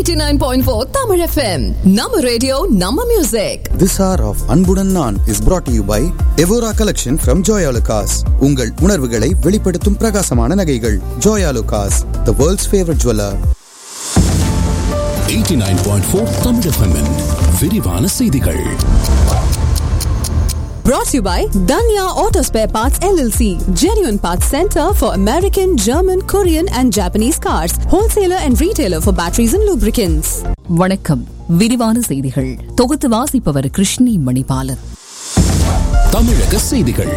89.4 Tamil FM. Nama radio, Nama music. This hour of அன்புடன் நான் is brought to you by Evora collection from Joyalukkas உங்கள் உணர்வுகளை வெளிப்படுத்தும் பிரகாசமான நகைகள் Joyalukkas the world's favourite jeweller 89.4 Tamil FM -இன் விரிவான செய்திகள் Brought to you by Danya Auto Spare Parts LLC. Genuine Parts Center for American, German, Korean and Japanese cars. Wholesaler and retailer for batteries and lubricants. வணக்கம் விரிவான செய்திகள் தொகுத்து வாசிப்பவர் கிருஷ்ணி மணிபாலன் தமிழக செய்திகள்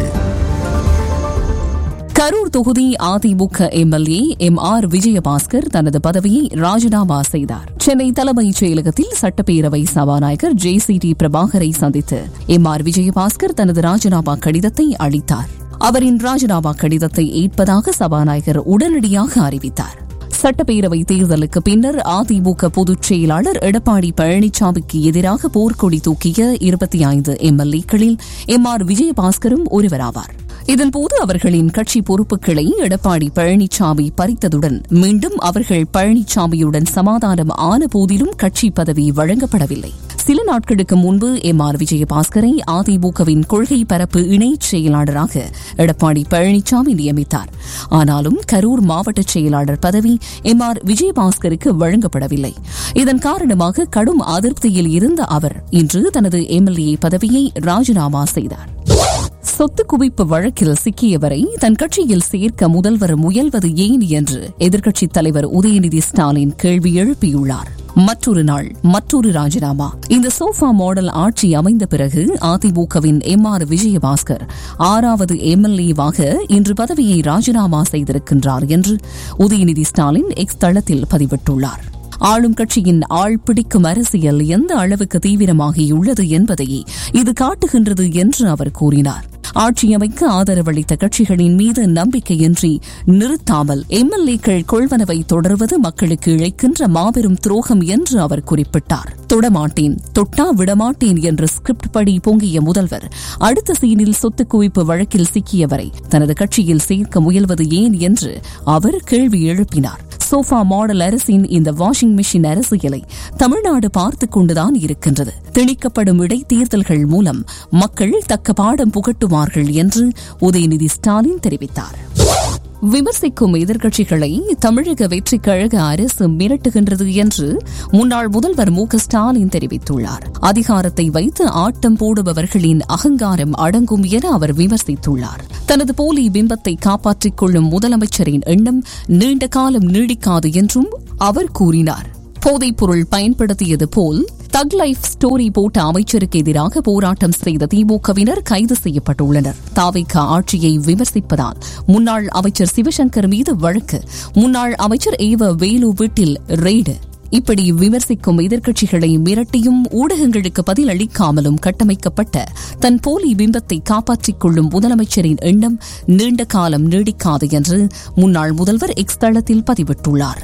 கரூர் தொகுதி AIADMK MLA M R Vijayabaskar தனது பதவியை ராஜினாமா செய்தார் சென்னை தலைமைச் செயலகத்தில் சட்டப்பேரவை சபாநாயகர் ஜே சி டி பிரபாகரை சந்தித்து எம் ஆர் விஜயபாஸ்கர் தனது ராஜினாமா கடிதத்தை அளித்தார் அவரின் ராஜினாமா கடிதத்தை ஏற்பதாக சபாநாயகர் உடனடியாக அறிவித்தார் சட்டப்பேரவை தேர்தலுக்கு பின்னர் அதிமுக பொதுச் செயலாளர் எடப்பாடி பழனிசாமிக்கு எதிராக போர்க்கொடி தூக்கிய இருபத்தி ஐந்து எம்எல்ஏக்களில் எம் ஆர் விஜயபாஸ்கரும் ஒருவராவார் இதன்போது அவர்களின் கட்சி பொறுப்புகளை எடப்பாடி பழனிசாமி பறித்ததுடன் மீண்டும் அவர்கள் பழனிசாமியுடன் சமாதானம் ஆன போதிலும் கட்சி பதவி வழங்கப்படவில்லை சில நாட்களுக்கு முன்பு எம் ஆர் விஜயபாஸ்கரை அதிமுகவின் கொள்கை பரப்பு இணைச் செயலாளராக எடப்பாடி பழனிசாமி நியமித்தார் ஆனாலும் கரூர் மாவட்ட செயலாளர் பதவி எம் ஆர் விஜயபாஸ்கருக்கு வழங்கப்படவில்லை இதன் காரணமாக கடும் அதிருப்தியில் இருந்த அவர் இன்று தனது எம்எல்ஏ பதவியை ராஜினாமா செய்தார் சொத்து குவிப்பு வழக்கில் சிக்கியவரை தன் கட்சியில் சேர்க்க முதல்வர் முயல்வது ஏன் என்று எதிர்க்கட்சித் தலைவர் உதயநிதி ஸ்டாலின் கேள்வி எழுப்பியுள்ளார் மற்றொரு நாள் மற்றொரு ராஜினாமா இந்த சோஃபா மாடல் ஆட்சி அமைந்த பிறகு அதிமுகவின் எம் ஆர் விஜயபாஸ்கர் ஆறாவது எம்எல்ஏவாக இன்று பதவியை ராஜினாமா செய்திருக்கின்றார் என்று உதயநிதி ஸ்டாலின் எக்ஸ் தளத்தில் பதிவிட்டுள்ளார் ஆளும் கட்சியின் ஆள் பிடிக்கும் அரசியல் எந்த அளவுக்கு தீவிரமாகியுள்ளது என்பதையே இது காட்டுகின்றது என்று அவர் கூறினார் ஆட்சி அமைக்க ஆதரவளித்த கட்சிகளின் மீது நம்பிக்கையின்றி நிறுத்தாமல் எம்எல்ஏக்கள் கொள்வனவை தொடர்வது மக்களுக்கு இழைக்கின்ற மாபெரும் துரோகம் என்று அவர் குறிப்பிட்டார் தொடமாட்டேன் தொட்டா விடமாட்டேன் என்ற ஸ்கிரிப்ட் படி பொங்கிய முதல்வர் அடுத்த சீனில் சொத்து குவிப்பு வழக்கில் சிக்கியவரை தனது கட்சியில் சேர்க்க முயல்வது ஏன் என்று அவர் கேள்வி எழுப்பினார் சோஃபா மாடல் அரசின் இந்த வாஷிங் மிஷின் அரசியலை தமிழ்நாடு பார்த்துக் கொண்டுதான் இருக்கின்றது திணிக்கப்படும் இடைத்தேர்தல்கள் மூலம் மக்கள் தக்க பாடம் புகட்டுவார்கள் என்று உதயநிதி ஸ்டாலின் தெரிவித்தார் விமர்சிக்கும் எதிர்க்கட்சிகளை தமிழக வெற்றிக் கழக அரசு மிரட்டுகின்றது என்று முன்னாள் முதல்வர் மு க ஸ்டாலின் தெரிவித்துள்ளார் அதிகாரத்தை வைத்து ஆட்டம் போடுபவர்களின் அகங்காரம் அடங்கும் என அவர் விமர்சித்துள்ளார் தனது போலி பிம்பத்தை காப்பாற்றிக் கொள்ளும் முதலமைச்சரின் எண்ணம் நீண்ட காலம் நீடிக்காது என்றும் அவர் கூறினார் போதைப்பொருள் பயன்படுத்தியது போல் தக் லைஃப் ஸ்டோரி போட்ட அமைச்சருக்கு எதிராக போராட்டம் செய்த திமுகவினர் கைது செய்யப்பட்டுள்ளனர் தாவிக ஆட்சியை விமர்சிப்பதால் முன்னாள் அமைச்சர் சிவசங்கர் மீது வழக்கு முன்னாள் அமைச்சர் ஏவ வேலு வீட்டில் ரெய்டு இப்படி விமர்சிக்கும் எதிர்க்கட்சிகளை மிரட்டியும் ஊடகங்களுக்கு பதில் அளிக்காமலும் கட்டமைக்கப்பட்ட தன் போலி பிம்பத்தை காப்பாற்றிக் கொள்ளும் முதலமைச்சரின் எண்ணம் நீண்ட காலம் நீடிக்காது என்று முன்னாள் முதல்வர் எக்ஸ் தளத்தில் பதிவிட்டுள்ளார்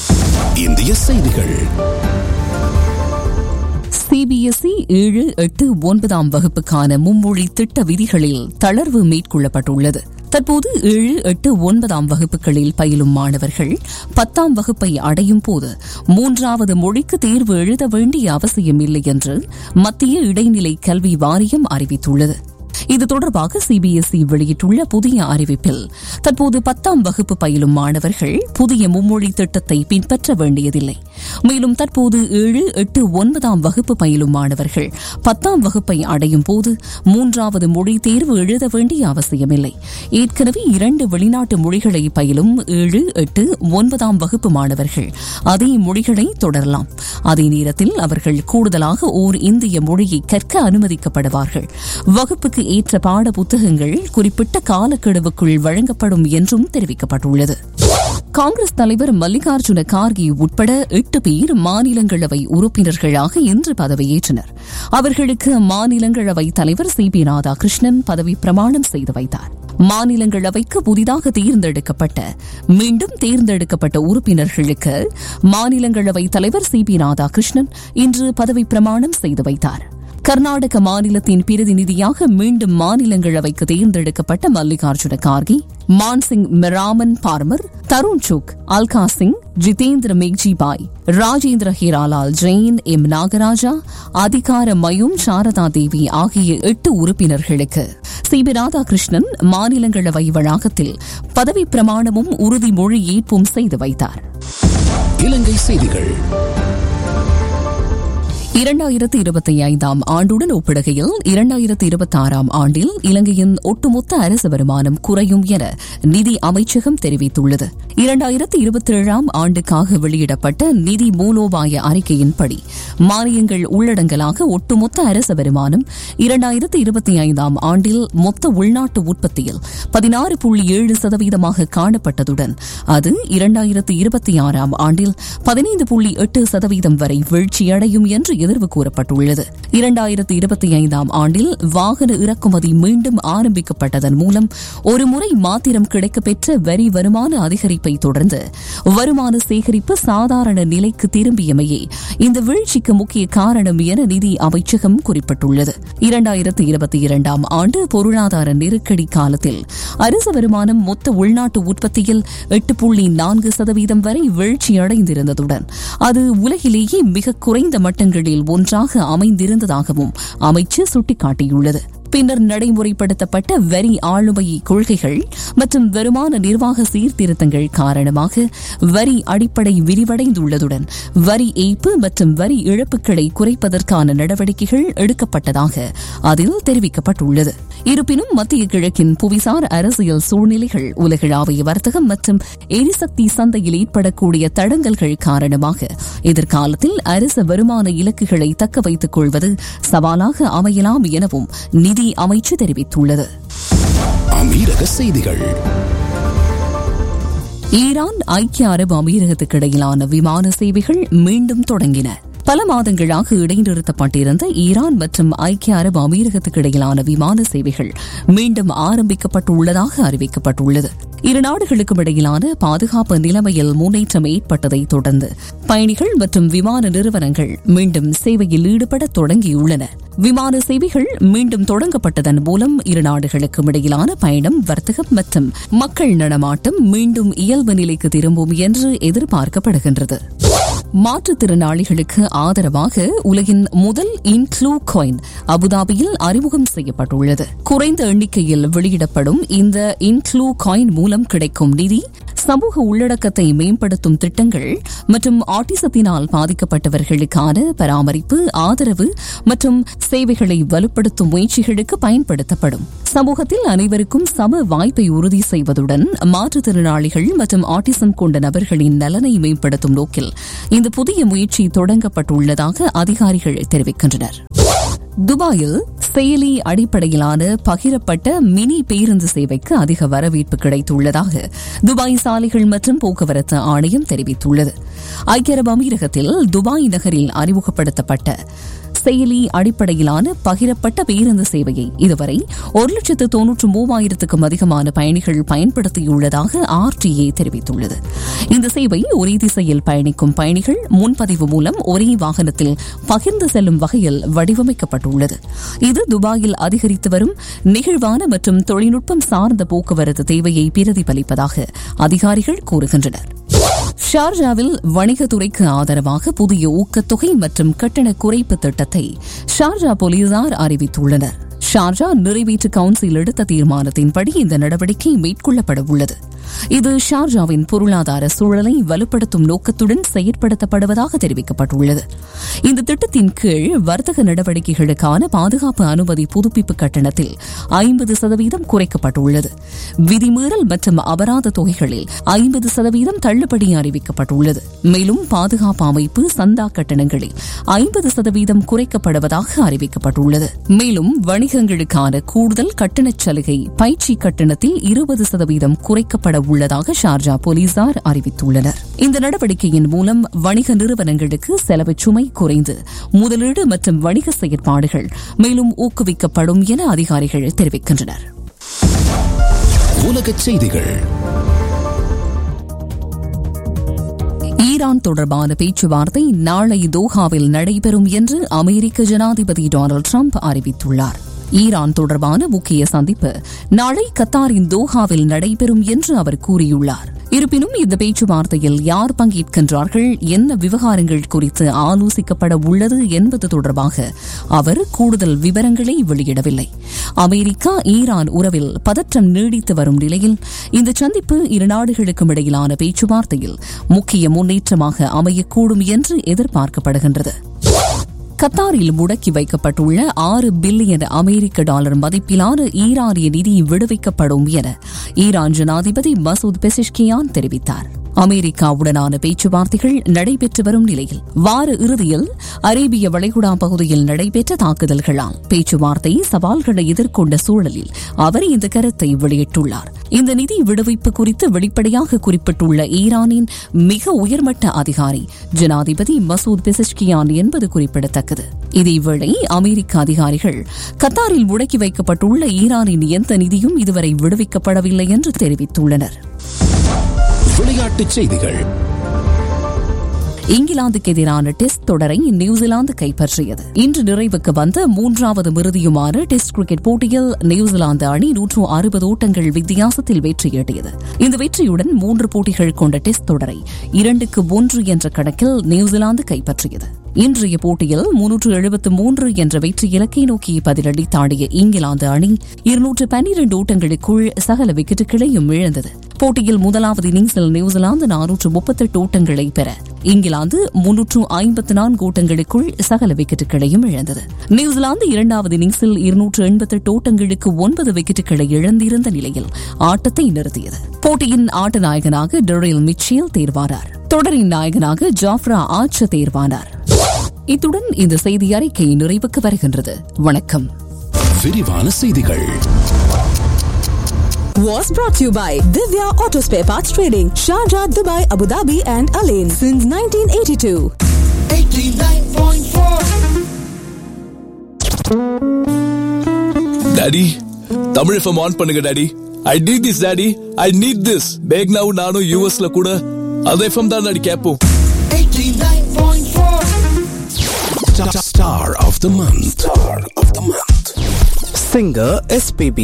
இந்திய செய்திகள் சிபிஎஸ்இ ஏழு எட்டு ஒன்பதாம் வகுப்புக்கான மும்மொழி திட்ட விதிகளில் தளர்வு மேற்கொள்ளப்பட்டுள்ளது தற்போது ஏழு எட்டு ஒன்பதாம் வகுப்புகளில் பயிலும் மாணவர்கள் பத்தாம் வகுப்பை அடையும் போது மூன்றாவது மொழிக்கு தேர்வு எழுத வேண்டிய அவசியமில்லை என்று மத்திய இடைநிலை கல்வி வாரியம் அறிவித்துள்ளது இது தொடர்பாக சிபிஎஸ்இ வெளியிட்டுள்ள புதிய அறிவிப்பில் தற்போது பத்தாம் வகுப்பு பயிலும் மாணவர்கள் புதிய மும்மொழி திட்டத்தை பின்பற்ற வேண்டியதில்லை மேலும் தற்போது ஏழு எட்டு ஒன்பதாம் வகுப்பு பயிலும் மாணவர்கள் பத்தாம் வகுப்பை அடையும் போது மூன்றாவது மொழி தேர்வு எழுத வேண்டிய அவசியமில்லை ஏற்கனவே இரண்டு வெளிநாட்டு மொழிகளை பயிலும் ஏழு எட்டு ஒன்பதாம் வகுப்பு மாணவர்கள் அதே மொழிகளை தொடரலாம் அதே நேரத்தில் அவர்கள் கூடுதலாக ஓர் இந்திய மொழியை கற்க அனுமதிக்கப்படுவார்கள் வகுப்புக்கு ஏற்ற பாட புத்தகங்கள் குறிப்பிட்ட காலக்கெடுவுக்குள் வழங்கப்படும் என்றும் தெரிவிக்கப்பட்டுள்ளது காங்கிரஸ் தலைவர் மல்லிகார்ஜுன கார்கே உட்பட எட்டு பேர் மாநிலங்களவை உறுப்பினர்களாக இன்று பதவியேற்றனர் அவர்களுக்கு மாநிலங்களவை தலைவர் சி பி ராதாகிருஷ்ணன் பதவி பிரமாணம் செய்து வைத்தார் மாநிலங்களவைக்கு புதிதாக தேர்ந்தெடுக்கப்பட்ட மீண்டும் தேர்ந்தெடுக்கப்பட்ட உறுப்பினர்களுக்கு மாநிலங்களவை தலைவர் சி பி ராதாகிருஷ்ணன் இன்று பதவி பிரமாணம் செய்து வைத்தார் கர்நாடக மாநிலத்தின் பிரதிநிதியாக மீண்டும் மாநிலங்களவைக்கு தேர்ந்தெடுக்கப்பட்ட மல்லிகார்ஜுன கார்கே மான்சிங் மெராமன் பார்மர் தருண் சுக் அல்கா சிங் ஜிதேந்திர மேக்ஜிபாய் ராஜேந்திர ஹீராலால் ஜெயின் எம் நாகராஜா அதிகார மயும் சாரதா தேவி ஆகிய எட்டு உறுப்பினர்களுக்கு சி பி ராதாகிருஷ்ணன் மாநிலங்களவை வளாகத்தில் பதவி பிரமாணமும் உறுதிமொழி ஏற்பும் செய்து வைத்தார் இலங்கை செய்திகள் இரண்டாயிரத்து இருபத்தி ஐந்தாம் ஆண்டுடன் ஒப்பிடுகையில் இரண்டாயிரத்து இருபத்தி ஆறாம் ஆண்டில் இலங்கையின் ஒட்டுமொத்த அரசு வருமானம் குறையும் என நிதி அமைச்சகம் தெரிவித்துள்ளது இரண்டாயிரத்து இருபத்தி ஏழாம் ஆண்டுக்காக வெளியிடப்பட்ட நிதி மூலோபாய அறிக்கையின்படி மானியங்கள் உள்ளடங்கலாக ஒட்டுமொத்த அரசு வருமானம் இரண்டாயிரத்து இருபத்தி ஐந்தாம் ஆண்டில் மொத்த உள்நாட்டு உற்பத்தியில் பதினாறு புள்ளி ஏழு சதவீதமாக காணப்பட்டதுடன் அது இரண்டாயிரத்து இருபத்தி ஆறாம் ஆண்டில் பதினைந்து புள்ளி எட்டு சதவீதம் வரை வீழ்ச்சியடையும் என்று எதிர்வு கூறப்பட்டுள்ளது இரண்டாயிரத்து இருபத்தி ஐந்தாம் ஆண்டில் வாகன இறக்குமதி மீண்டும் ஆரம்பிக்கப்பட்டதன் மூலம் ஒருமுறை மாத்திரம் கிடைக்கப்பெற்ற வரி வருமான அதிகரிப்பை தொடர்ந்து வருமான சேகரிப்பு சாதாரண நிலைக்கு திரும்பியமையே இந்த வீழ்ச்சிக்கு முக்கிய காரணம் என நிதி அமைச்சகம் குறிப்பிட்டுள்ளது இரண்டாயிரத்து இருபத்தி இரண்டாம் ஆண்டு பொருளாதார நெருக்கடி காலத்தில் அரசு வருமானம் மொத்த உள்நாட்டு உற்பத்தியில் எட்டு புள்ளி நான்கு சதவீதம் வரை வீழ்ச்சியடைந்திருந்ததுடன் அது உலகிலேயே மிக குறைந்த மட்டங்களில் ஒன்றாக அமைந்திருந்ததாகவும் அமைச்சு சுட்டிக்காட்டியுள்ளது பின்னர் நடைமுறைப்படுத்தப்பட்ட வரி ஆளுமை கொள்கைகள் மற்றும் வருமான நிர்வாக சீர்திருத்தங்கள் காரணமாக வரி அடிப்படை விரிவடைந்துள்ளதுடன் வரி ஏய்ப்பு மற்றும் வரி இழப்புகளை குறைப்பதற்கான நடவடிக்கைகள் எடுக்கப்பட்டதாக அதில் தெரிவிக்கப்பட்டுள்ளது இருப்பினும் மத்திய கிழக்கின் புவிசார் அரசியல் சூழ்நிலைகள் உலகளாவிய வர்த்தகம் மற்றும் எரிசக்தி சந்தையில் ஏற்படக்கூடிய தடங்கல்கள் காரணமாக எதிர்காலத்தில் அரசு வருமான இலக்குகளை தக்க வைத்துக் கொள்வது சவாலாக அமையலாம் எனவும் நிதி அமைச்சு தெரிவித்துள்ளது அமீரக செய்திகள் ஈரான் ஐக்கிய அரபு அமீரகத்துக்கு இடையிலான விமான சேவைகள் மீண்டும் தொடங்கின பல மாதங்களாக இடைநிறுத்தப்பட்டிருந்த ஈரான் மற்றும் ஐக்கிய அரபு அமீரகத்துக்கு இடையிலான விமான சேவைகள் மீண்டும் ஆரம்பிக்கப்பட்டுள்ளதாக அறிவிக்கப்பட்டுள்ளது இரு நாடுகளுக்கும் இடையிலான பாதுகாப்பு நிலைமையில் முன்னேற்றம் ஏற்பட்டதை தொடர்ந்து பயணிகள் மற்றும் விமான நிறுவனங்கள் மீண்டும் சேவையில் ஈடுபட தொடங்கியுள்ளன விமான சேவைகள் மீண்டும் தொடங்கப்பட்டதன் மூலம் இரு நாடுகளுக்கும் இடையிலான பயணம் வர்த்தகம் மற்றும் மக்கள் நடமாட்டம் மீண்டும் இயல்பு நிலைக்கு திரும்பும் என்று எதிர்பார்க்கப்படுகின்றது மாற்றுத்திறனாளிகளுக்கு ஆதரவாக உலகின் முதல் இன்க்ளூ காயின் அபுதாபியில் அறிமுகம் செய்யப்பட்டுள்ளது குறைந்த எண்ணிக்கையில் வெளியிடப்படும் இந்த இன்க்ளூ காயின் மூலம் கிடைக்கும் நிதி சமூக உள்ளடக்கத்தை மேம்படுத்தும் திட்டங்கள் மற்றும் ஆட்டிசத்தினால் பாதிக்கப்பட்டவர்களுக்கான பராமரிப்பு ஆதரவு மற்றும் சேவைகளை வலுப்படுத்தும் முயற்சிகளுக்கு பயன்படுத்தப்படும் சமூகத்தில் அனைவருக்கும் சம வாய்ப்பை உறுதி செய்வதுடன் மாற்றுத்திறனாளிகள் மற்றும் ஆட்டிசம் கொண்ட நபர்களின் நலனை மேம்படுத்தும் நோக்கில் இந்த புதிய முயற்சி தொடங்கப்பட்டுள்ளதாக அதிகாரிகள் தெரிவிக்கின்றனர் துபாயில் செயலி அடிப்படையிலான பகிரப்பட்ட மினி பேருந்து சேவைக்கு அதிக வரவேற்பு கிடைத்துள்ளதாக துபாய் சாலைகள் மற்றும் போக்குவரத்து ஆணையம் தெரிவித்துள்ளது ஐக்கிய அரபு அமீரகத்தில் துபாய் நகரில் அறிமுகப்படுத்தப்பட்ட செயலி அடிப்படையிலான பகிரப்பட்ட பேருந்து சேவையை இதுவரை ஒரு லட்சத்து தொன்னூற்று மூவாயிரத்துக்கும் அதிகமான பயணிகள் பயன்படுத்தியுள்ளதாக ஆர்டிஏ தெரிவித்துள்ளது இந்த சேவை ஒரே திசையில் பயணிக்கும் பயணிகள் முன்பதிவு மூலம் ஒரே வாகனத்தில் பகிர்ந்து செல்லும் வகையில் வடிவமைக்கப்பட்டுள்ளது இது துபாயில் அதிகரித்து வரும் நெகிழ்வான மற்றும் தொழில்நுட்பம் சார்ந்த போக்குவரத்து தேவையை பிரதிபலிப்பதாக அதிகாரிகள் கூறுகின்றனர் ஷார்ஜாவில் வணிகத்துறைக்கு ஆதரவாக புதிய ஊக்கத்தொகை மற்றும் கட்டண குறைப்பு திட்டத்தை ஷார்ஜா போலீசார் அறிவித்துள்ளனர் ஷார்ஜா நிறைவேற்று கவுன்சில் எடுத்த தீர்மானத்தின்படி இந்த நடவடிக்கை மேற்கொள்ளப்பட உள்ளது இது ஷார்ஜாவின் பொருளாதார சூழலை வலுப்படுத்தும் நோக்கத்துடன் செயற்படுத்தப்படுவதாக தெரிவிக்கப்பட்டுள்ளது இந்த திட்டத்தின் கீழ் வர்த்தக நடவடிக்கைகளுக்கான பாதுகாப்பு அனுமதி புதுப்பிப்பு கட்டணத்தில் ஐம்பது சதவீதம் குறைக்கப்பட்டுள்ளது விதிமீறல் மற்றும் அபராத தொகைகளில் ஐம்பது சதவீதம் தள்ளுபடி அறிவிக்கப்பட்டுள்ளது மேலும் பாதுகாப்பு அமைப்பு சந்தா கட்டணங்களில் ஐம்பது சதவீதம் குறைக்கப்படுவதாக அறிவிக்கப்பட்டுள்ளது மேலும் வணிகங்களுக்கான கூடுதல் கட்டணச் சலுகை பயிற்சி கட்டணத்தில் இருபது சதவீதம் குறைக்கப்பட உள்ளதாக ஷார்ஜா போலீசார் அறிவித்துள்ளனர் இந்த நடவடிக்கையின் மூலம் வணிக நிறுவனங்களுக்கு செலவு சுமை குறைந்து முதலீடு மற்றும் வணிக செயற்பாடுகள் மேலும் ஊக்குவிக்கப்படும் என அதிகாரிகள் தெரிவிக்கின்றனர் உலகச் செய்திகள் ஈரான் தொடர்பான பேச்சுவார்த்தை நாளை தோஹாவில் நடைபெறும் என்று அமெரிக்க ஜனாதிபதி டொனால்டு ட்ரம்ப் அறிவித்துள்ளார் ஈரான் தொடர்பான முக்கிய சந்திப்பு நாளை கத்தாரின் தோஹாவில் நடைபெறும் என்று அவர் கூறியுள்ளார் இருப்பினும் இந்த பேச்சுவார்த்தையில் யார் பங்கேற்கின்றார்கள் என்ன விவகாரங்கள் குறித்து ஆலோசிக்கப்பட உள்ளது என்பது தொடர்பாக அவர் கூடுதல் விவரங்களை வெளியிடவில்லை அமெரிக்கா ஈரான் உறவில் பதற்றம் நீடித்து வரும் நிலையில் இந்த சந்திப்பு இரு நாடுகளுக்கும் இடையிலான பேச்சுவார்த்தையில் முக்கிய முன்னேற்றமாக அமையக்கூடும் என்று எதிர்பார்க்கப்படுகின்றது கத்தாரில் முடக்கி வைக்கப்பட்டுள்ள ஆறு பில்லியன் அமெரிக்க டாலர் மதிப்பிலான ஈரானிய நிதி விடுவிக்கப்படும் என ஈரான் ஜனாதிபதி மசூத் பெசிஷ்கியான் தெரிவித்தார் அமெரிக்காவுடனான பேச்சுவார்த்தைகள் நடைபெற்று வரும் நிலையில் வார இறுதியில் அரேபிய வளைகுடா பகுதியில் நடைபெற்ற தாக்குதல்களால் பேச்சுவார்த்தை சவால்களை எதிர்கொண்ட சூழலில் அவர் இந்த கருத்தை வெளியிட்டுள்ளார் இந்த நிதி விடுவிப்பு குறித்து வெளிப்படையாக குறிப்பிட்டுள்ள ஈரானின் மிக உயர்மட்ட அதிகாரி ஜனாதிபதி மசூத் பெசிஷ்கியான் என்பது குறிப்பிடத்தக்கது இதேவேளை அமெரிக்க அதிகாரிகள் கத்தாரில் முடக்கி வைக்கப்பட்டுள்ள ஈரானின் எந்த நிதியும் இதுவரை விடுவிக்கப்படவில்லை என்று தெரிவித்துள்ளனர் விளையாட்டுச் செய்திகள் இங்கிலாந்துக்கு எதிரான டெஸ்ட் தொடரை நியூசிலாந்து கைப்பற்றியது இன்று நிறைவுக்கு வந்த மூன்றாவது இறுதியுமான டெஸ்ட் கிரிக்கெட் போட்டியில் நியூசிலாந்து அணி நூற்று அறுபது ஓட்டங்கள் வித்தியாசத்தில் வெற்றியீட்டியது இந்த வெற்றியுடன் மூன்று போட்டிகள் கொண்ட டெஸ்ட் தொடரை இரண்டுக்கு ஒன்று என்ற கணக்கில் நியூசிலாந்து கைப்பற்றியது இன்றைய போட்டியில் முன்னூற்று எழுபத்து மூன்று என்ற வெற்றி இலக்கை நோக்கி பதிலடி தாண்டிய இங்கிலாந்து அணி இருநூற்று பன்னிரண்டு ஓட்டங்களுக்குள் சகல விக்கெட்டுகளையும் இழந்தது போட்டியில் முதலாவது இன்னிங்ஸில் நியூசிலாந்து நானூற்று முப்பத்தெட்டு ஓட்டங்களை பெற இங்கிலாந்து முன்னூற்று ஐம்பத்து நான்கு ஓட்டங்களுக்குள் சகல விக்கெட்டுகளையும் இழந்தது நியூசிலாந்து இரண்டாவது இன்னிங்ஸில் இருநூற்று எண்பத்தெட்டு ஓட்டங்களுக்கு ஒன்பது விக்கெட்டுகளை இழந்திருந்த நிலையில் ஆட்டத்தை நிறுத்தியது போட்டியின் ஆட்ட நாயகனாக டொரில் மிச்சேல் தேர்வானார் தொடரின் நாயகனாக ஜாஃப்ரா ஆச்ச தேர்வானார் இத்துடன் இந்த செய்தி அறிக்கை நிறைவுக்கு வருகின்றது வணக்கம் விரிவான செய்திகள் Was brought to you by Divya Auto Spare Parts Trading, Sharjah, Dubai, Abu Dhabi, and Alain since 1982. Daddy Tamil FM on பண்ணுங்க daddy I need this daddy I need this பேக்னாவும் நானும் யூஎஸ்ல கூட அது எஃப்எம் தான் டாடி கேட்போம் Star of the month. Star of the month. Singer SPB